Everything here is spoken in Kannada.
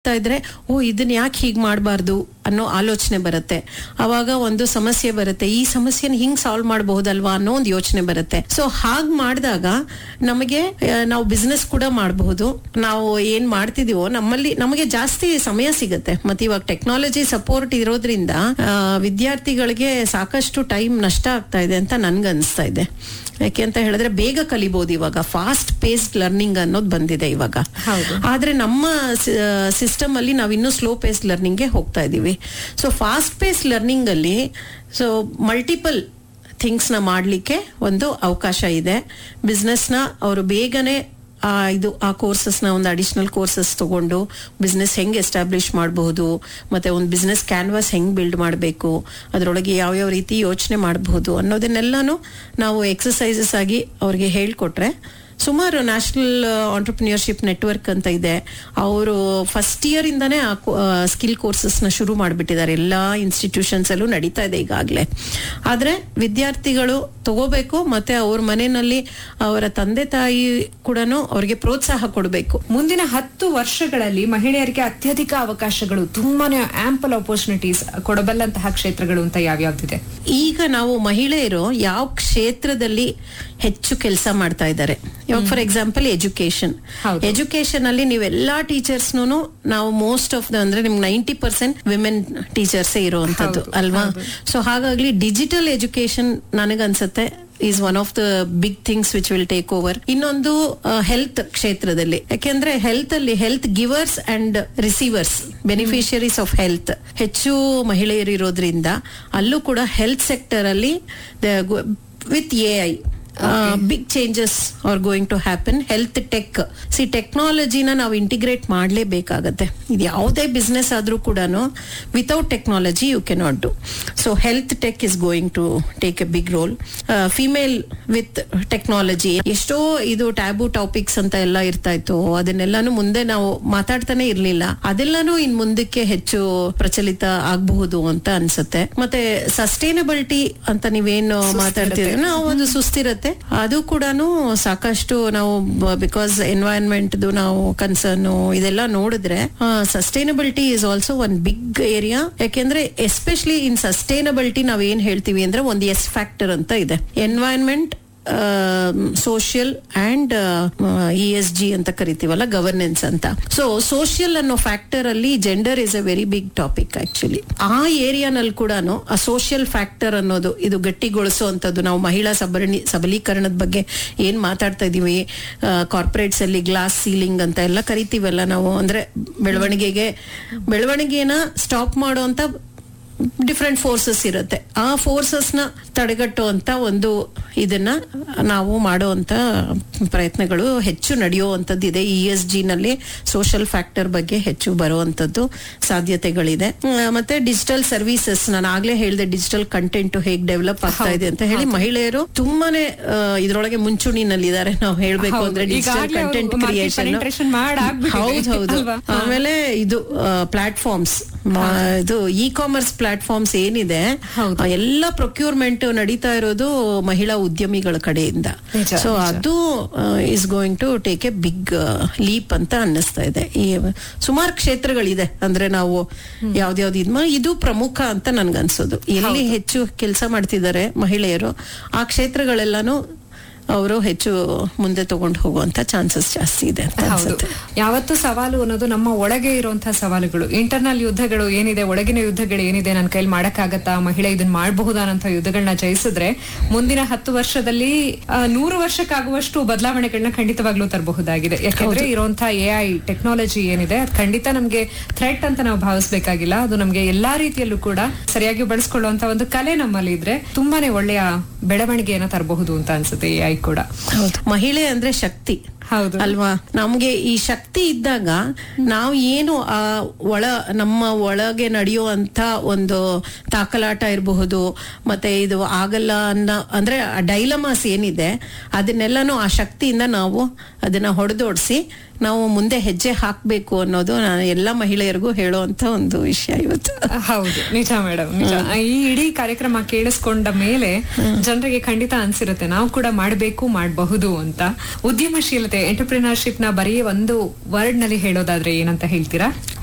ಮಾಡ್ತಾ ಇದ್ರೆ ಓ ಇದನ್ನ ಯಾಕೆ ಹೀಗ್ ಮಾಡಬಾರ್ದು ಅನ್ನೋ ಆಲೋಚನೆ ಬರುತ್ತೆ ಅವಾಗ ಒಂದು ಸಮಸ್ಯೆ ಬರುತ್ತೆ ಈ ಸಮಸ್ಯೆನ ಹಿಂಗ್ ಸಾಲ್ವ್ ಮಾಡಬಹುದಲ್ವಾ ಅನ್ನೋ ಒಂದು ಯೋಚನೆ ಬರುತ್ತೆ ಸೊ ಹಾಗ್ ಮಾಡಿದಾಗ ನಮಗೆ ಆ, ನಾವು ಬಿಸ್ನೆಸ್ ಕೂಡ ಮಾಡಬಹುದು ನಾವು ಏನ್ ಮಾಡ್ತಿದೀವೋ ನಮ್ಮಲ್ಲಿ ನಮಗೆ ಜಾಸ್ತಿ ಸಮಯ ಸಿಗುತ್ತೆ ಮತ್ತೆ ಇವಾಗ ಟೆಕ್ನಾಲಜಿ ಸಪೋರ್ಟ್ ಇರೋದ್ರಿಂದ ಆ, ವಿದ್ಯಾರ್ಥಿಗಳಿಗೆ ಸಾಕಷ್ಟು ಟೈಮ್ ನಷ್ಟ ಆಗ್ತಾ ಇದೆ ಅಂತ ನನ್ಗನ್ಸ್ತಾ ಇದೆ ಯಾಕೆ ಅಂತ ಹೇಳಿದ್ರೆ ಬೇಗ ಕಲಿಬಹುದು ಇವಾಗ ಫಾಸ್ಟ್ ಪೇಸ್ಡ್ ಲರ್ನಿಂಗ್ ಅನ್ನೋದು ಬಂದಿದೆ ಇವಾಗ ಹೌದು. ಆದ್ರೆ ನಮ್ಮ ಸಿಸ್ಟಮ್ ಅಲ್ಲಿ ನಾವು ಇನ್ನೂ ಸ್ಲೋ ಪೇಸ್ ಲರ್ನಿಂಗ್ಗೆ ಹೋಗ್ತಾ ಇದೀವಿ ಸೊ ಫಾಸ್ಟ್ ಪೇಸ್ ಲರ್ನಿಂಗ್ ಅಲ್ಲಿ ಸೊ ಮಲ್ಟಿಪಲ್ ಥಿಂಗ್ಸ್ ನ ಮಾಡ್ಲಿಕ್ಕೆ ಒಂದು ಅವಕಾಶ ಇದೆ ಬಿಸ್ನೆಸ್ ನ ಅವರು ಬೇಗನೆ ಆ ಇದು ಆ ಕೋರ್ಸಸ್ ನ ಒಂದು ಅಡಿಷನಲ್ ಕೋರ್ಸಸ್ ತಗೊಂಡು ಬಿಸ್ನೆಸ್ ಹೆಂಗ್ ಎಸ್ಟಾಬ್ಲಿಷ್ ಮಾಡಬಹುದು ಮತ್ತೆ ಒಂದು ಬಿಸ್ನೆಸ್ ಕ್ಯಾನ್ವಾಸ್ ಹೆಂಗ್ ಬಿಲ್ಡ್ ಮಾಡಬೇಕು ಅದರೊಳಗೆ ಯಾವ್ಯಾವ ರೀತಿ ಯೋಚನೆ ಮಾಡಬಹುದು ಅನ್ನೋದನ್ನೆಲ್ಲಾನು ನಾವು ಎಕ್ಸಸೈಸಸ್ ಆಗಿ ಅವ್ರಿಗೆ ಹೇಳ್ಕೊಟ್ರೆ ಸುಮಾರು ನ್ಯಾಷನಲ್ ಆಂಟರ್ಪ್ರಿನಿಯರ್ಶಿಪ್ ನೆಟ್ವರ್ಕ್ ಅಂತ ಇದೆ ಅವರು ಫಸ್ಟ್ ಇಯರ್ ಇಂದಾನೇ ಆ ಸ್ಕಿಲ್ ಕೋರ್ಸಸ್ ನ ಶುರು ಮಾಡಿಬಿಟ್ಟಿದ್ದಾರೆ ಎಲ್ಲಾ ಇನ್ಸ್ಟಿಟ್ಯೂಷನ್ಸ್ ಅಲ್ಲೂ ನಡೀತಾ ಇದೆ ಈಗಾಗಲೇ ಆದ್ರೆ ವಿದ್ಯಾರ್ಥಿಗಳು ತಗೋಬೇಕು ಮತ್ತೆ ಅವ್ರ ಮನೆಯಲ್ಲಿ ಅವರ ತಂದೆ ತಾಯಿ ಕೂಡ ಅವ್ರಿಗೆ ಪ್ರೋತ್ಸಾಹ ಕೊಡಬೇಕು ಮುಂದಿನ ಹತ್ತು ವರ್ಷಗಳಲ್ಲಿ ಮಹಿಳೆಯರಿಗೆ ಅತ್ಯಧಿಕ ಅವಕಾಶಗಳು ತುಂಬಾನೇ ಆಂಪಲ್ ಅಪರ್ಚುನಿಟೀಸ್ ಕೊಡಬಲ್ಲಂತಹ ಕ್ಷೇತ್ರಗಳು ಅಂತ ಯಾವ್ಯಾವ್ದಿದೆ ಈಗ ನಾವು ಮಹಿಳೆಯರು ಯಾವ ಕ್ಷೇತ್ರದಲ್ಲಿ ಹೆಚ್ಚು ಕೆಲಸ ಮಾಡ್ತಾ ಇದ್ದಾರೆ ಇವಾಗ ಫಾರ್ ಎಕ್ಸಾಂಪಲ್ ಎಜುಕೇಶನ್ ಹೌದು. ಎಜುಕೇಶನ್ ಅಲ್ಲಿ ನೀವೆಲ್ಲಾ ಟೀಚರ್ಸ್ನು ನಾವು ಮೋಸ್ಟ್ ಆಫ್ ದ ಅಂದ್ರೆ ನಿಮ್ಗೆ ನೈಂಟಿ ಪರ್ಸೆಂಟ್ ವಿಮೆನ್ ಟೀಚರ್ಸ್ ಇರುವಂತದ್ದು ಹೌದು, ಅಲ್ವಾ ಹೌದು. ಸೊ ಹಾಗಾಗಿ ಡಿಜಿಟಲ್ ಎಜುಕೇಶನ್ ನನಗನ್ಸುತ್ತೆ is one of the big things which will take over ಇನ್ನೊಂದು ಹೆಲ್ತ್ ಕ್ಷೇತ್ರದಲ್ಲಿ ಯಾಕೆಂದ್ರೆ ಹೆಲ್ತ್ ಅಲ್ಲಿ health givers and receivers beneficiaries of health ಹೆಚ್ಚು ಮಹಿಳೆಯರು ಇರೋದ್ರಿಂದ ಅಲ್ಲೂ ಕೂಡ ಹೆಲ್ತ್ ಸೆಕ್ಟರ್ ಅಲ್ಲಿ with A I big changes are going to happen health tech see ಟೆಕ್ನಾಲಜಿನ ನಾವು ಇಂಟಿಗ್ರೇಟ್ ಮಾಡಲೇಬೇಕಾಗತ್ತೆ ಇದು ಯಾವುದೇ ಬಿಸ್ನೆಸ್ ಆದ್ರೂ ಕೂಡ without technology you cannot do so health tech is going to take a big role female with technology ಎಷ್ಟೋ ಇದು ಟ್ಯಾಬು ಟಾಪಿಕ್ಸ್ ಅಂತ ಎಲ್ಲ ಇರ್ತಾ ಇತ್ತು ಅದನ್ನೆಲ್ಲಾನು ಮುಂದೆ ನಾವು ಮಾತಾಡ್ತಾನೆ ಇರ್ಲಿಲ್ಲ ಅದೆಲ್ಲಾನು ಇನ್ ಮುಂದಕ್ಕೆ ಹೆಚ್ಚು ಪ್ರಚಲಿತ ಆಗಬಹುದು ಅಂತ ಅನ್ಸುತ್ತೆ ಮತ್ತೆ ಸಸ್ಟೈನಬಿಲಿಟಿ ಅಂತ ನೀವೇನು ಮಾತಾಡ್ತೀರಿ ನಾವು ಒಂದು ಸುಸ್ಥಿರತೆ ಅದು ಕೂಡ ಸಾಕಷ್ಟು ನಾವು ಬಿಕಾಸ್ ಎನ್ವೈರನ್ಮೆಂಟ್ ನಾವು ಕನ್ಸರ್ನ್ ಇದೆಲ್ಲ ನೋಡಿದ್ರೆ sustainability is also one big area ಯಾಕೆಂದ್ರೆ ಎಸ್ಪೆಷಲಿ ಇನ್ ಸಸ್ಟೈನಬಿಲಿಟಿ ನಾವ್ ಏನ್ ಹೇಳ್ತೀವಿ ಅಂದ್ರೆ ಒಂದು ಎಸ್ ಫ್ಯಾಕ್ಟರ್ ಅಂತ ಇದೆ environment social and E S G ಅಂತ ಕರಿತೀವಲ್ಲ ಗವರ್ನೆನ್ಸ್ ಅಂತ ಸೊ ಸೋಷಿಯಲ್ ಅನ್ನೋ ಫ್ಯಾಕ್ಟರ್ ಅಲ್ಲಿ gender is a very big topic actually ಆ ಏರಿಯಾನಲ್ಲಿ ಕೂಡ ಆ ಸೋಷಿಯಲ್ ಫ್ಯಾಕ್ಟರ್ ಅನ್ನೋದು ಇದು ಗಟ್ಟಿಗೊಳಿಸುವಂತದ್ದು ನಾವು ಮಹಿಳಾ ಸಬರಣಿ ಸಬಲೀಕರಣದ ಬಗ್ಗೆ ಏನ್ ಮಾತಾಡ್ತಾ ಇದೀವಿ ಕಾರ್ಪೊರೇಟ್ಸ್ ಅಲ್ಲಿ ಗ್ಲಾಸ್ ಸೀಲಿಂಗ್ ಅಂತ ಎಲ್ಲ ಕರಿತೀವಲ್ಲ ನಾವು ಅಂದ್ರೆ ಬೆಳವಣಿಗೆಗೆ ಬೆಳವಣಿಗೆನ ಸ್ಟಾಪ್ ಮಾಡುವಂತ ಡಿಫ್ರೆಂಟ್ ಫೋರ್ಸಸ್ ಇರುತ್ತೆ ಆ ಫೋರ್ಸಸ್ ನ ತಡೆಗಟ್ಟುವಂತ ಒಂದು ಇದನ್ನ ನಾವು ಮಾಡುವಂತ ಪ್ರಯತ್ನಗಳು ಹೆಚ್ಚು ನಡೆಯುವಂತದ್ದು ಇದೆ ಇ ಎಸ್ ಜಿ ನಲ್ಲಿ ಸೋಷಿಯಲ್ ಫ್ಯಾಕ್ಟರ್ ಬಗ್ಗೆ ಹೆಚ್ಚು ಬರುವಂತದ್ದು ಸಾಧ್ಯತೆಗಳಿದೆ ಹ್ಮ್, ಮತ್ತೆ ಡಿಜಿಟಲ್ ಸರ್ವಿಸಸ್ ನಾನು ಆಗ್ಲೇ ಹೇಳಿದೆ ಡಿಜಿಟಲ್ ಕಂಟೆಂಟ್ ಹೇಗೆ ಡೆವಲಪ್ ಆಗ್ತಾ ಇದೆ ಅಂತ ಹೇಳಿ ಮಹಿಳೆಯರು ತುಂಬಾನೇ ಆ, ಇದ್ರೊಳಗೆ ಮುಂಚೂಣಿನಲ್ಲಿದ್ದಾರೆ ನಾವು ಹೇಳ್ಬೇಕು ಹೌದು. ಅಂದ್ರೆ ಡಿಜಿಟಲ್ ಈಗಾಗ್ಲೇ ಅವ್ರು ಕಂಟೆಂಟ್ market ಕ್ರಿಯೇಷನ್ penetration ಮಾಡಾಗ್ಬಿಟ್ಟಿದೆ. ಹೌದು ಹೌದು ಅಲ್ವಾ? ಆಮೇಲೆ ಇದು ಪ್ಲಾಟ್ಫಾರ್ಮ್ಸ್ ಇದು ಇ ಕಾಮರ್ಸ್ ಪ್ಲಾಟ್ಫಾರ್ಮ್ಸ್ ಏನಿದೆ ಹೌದು. ಆ ಎಲ್ಲ ಪ್ರೊಕ್ಯೂರ್ಮೆಂಟ್ ನಡೀತಾ ಇರೋದು ಮಹಿಳಾ ಉದ್ಯಮಿಗಳ ಕಡೆಯಿಂದ ನಿಜ, ಸೊ ನಿಜ. ಅದು is going to take a big leap ಅಂತ ಅನ್ನಿಸ್ತಾ ಇದೆ ಈ ಸುಮಾರು ಕ್ಷೇತ್ರಗಳಿದೆ ಅಂದ್ರೆ ನಾವು ಯಾವ್ದ್ಯಾವ್ದು ಇದ್ ಮಾ- ಇದು ಪ್ರಮುಖ ಅಂತ ನನ್ಗನ್ಸೋದು ಎಲ್ಲಿ ಹೆಚ್ಚು ಕೆಲಸ ಮಾಡ್ತಿದ್ದಾರೆ ಮಹಿಳೆಯರು ಆ ಕ್ಷೇತ್ರಗಳೆಲ್ಲಾನು ಅವರು ಹೆಚ್ಚು ಮುಂದೆ ತಗೊಂಡು ಹೋಗುವಂತ ಚಾನ್ಸಸ್ ಜಾಸ್ತಿ ಇದೆ ಅಂತ ಹೌದು ಅನ್ಸುತ್ತೆ ಯಾವತ್ತು ಸವಾಲು ಅನ್ನೋದು ನಮ್ಮ ಒಳಗೆ ಇರುವಂತಹ ಸವಾಲುಗಳು ಇಂಟರ್ನಲ್ ಯುದ್ಧಗಳು ಏನಿದೆ ಒಳಗಿನ ಯುದ್ಧಗಳು ಏನಿದೆ ನನ್ನ ಕೈಲಿ ಮಾಡಕ್ಕಾಗತ್ತಾ ಮಹಿಳೆ ಇದನ್ನ ಮಾಡಬಹುದಾ ಅಂತ ಯುದ್ಧಗಳನ್ನ ಜಯಿಸಿದ್ರೆ ಮುಂದಿನ ಹತ್ತು ವರ್ಷದಲ್ಲಿ ಆ, ನೂರು ವರ್ಷಕ್ಕಾಗುವಷ್ಟು ಬದಲಾವಣೆಗಳನ್ನ ಖಂಡಿತವಾಗ್ಲೂ ತರಬಹುದಾಗಿದೆ ಯಾಕಂದ್ರೆ ಇರುವಂತಹ ಎ ಐ ಟೆಕ್ನಾಲಜಿ ಏನಿದೆ ಅದು ಖಂಡಿತ ನಮ್ಗೆ ಥ್ರೆಟ್ ಅಂತ ನಾವು ಭಾವಿಸ್ಬೇಕಾಗಿಲ್ಲ ಅದು ನಮ್ಗೆ ಎಲ್ಲಾ ರೀತಿಯಲ್ಲೂ ಕೂಡ ಸರಿಯಾಗಿ ಬಳಸ್ಕೊಳ್ಳುವಂತ ಒಂದು ಕಲೆ ನಮ್ಮಲ್ಲಿ ಇದ್ರೆ ತುಂಬಾನೇ ಒಳ್ಳೆಯ ಬೆಳವಣಿಗೆಯನ್ನ ತರಬಹುದು ಅಂತ ಅನ್ಸುತ್ತೆ ಎ ಐ ಕೂಡ ಹೌದು ಮಹಿಳೆ ಅಂದ್ರೆ ಶಕ್ತಿ ಹೌದು ಅಲ್ವಾ ನಮ್ಗೆ ಈ ಶಕ್ತಿ ಇದ್ದಾಗ ನಾವು ಏನು ಆ ಒಳ ನಮ್ಮ ಒಳಗೆ ನಡೆಯುವಂತ ಒಂದು ತಾಕಲಾಟ ಇರಬಹುದು ಮತ್ತೆ ಇದು ಆಗಲ್ಲ ಅನ್ನೋ ಅಂದ್ರೆ ಡೈಲಮಾಸ್ ಏನಿದೆ ಅದನ್ನೆಲ್ಲನೂ ಆ ಶಕ್ತಿಯಿಂದ ನಾವು ಅದನ್ನ ಹೊಡೆದೋಡಿಸಿ ನಾವು ಮುಂದೆ ಹೆಜ್ಜೆ ಹಾಕ್ಬೇಕು ಅನ್ನೋದು ನಾನು ಎಲ್ಲ ಮಹಿಳೆಯರಿಗೂ ಹೇಳುವಂತ ಒಂದು ವಿಷಯ ಇವತ್ತು ಹೌದು ನಿಜ ಮೇಡಮ್ ನಿಜ ಈ ಇಡೀ ಕಾರ್ಯಕ್ರಮ ಕೇಳಿಸ್ಕೊಂಡ ಮೇಲೆ ಜನರಿಗೆ ಖಂಡಿತ ಅನ್ಸಿರುತ್ತೆ ನಾವು ಕೂಡ ಮಾಡಬೇಕು ಮಾಡಬಹುದು ಅಂತ ಉದ್ಯಮಶೀಲತೆ ಎಂಟರ್ಪ್ರಿನರ್ಶಿಪ್ ನ ಬರೀ ಒಂದು ವರ್ಡ್ ನಲ್ಲಿ ಹೇಳೋದಾದ್ರೆ ಏನಂತ ಹೇಳ್ತೀರಾ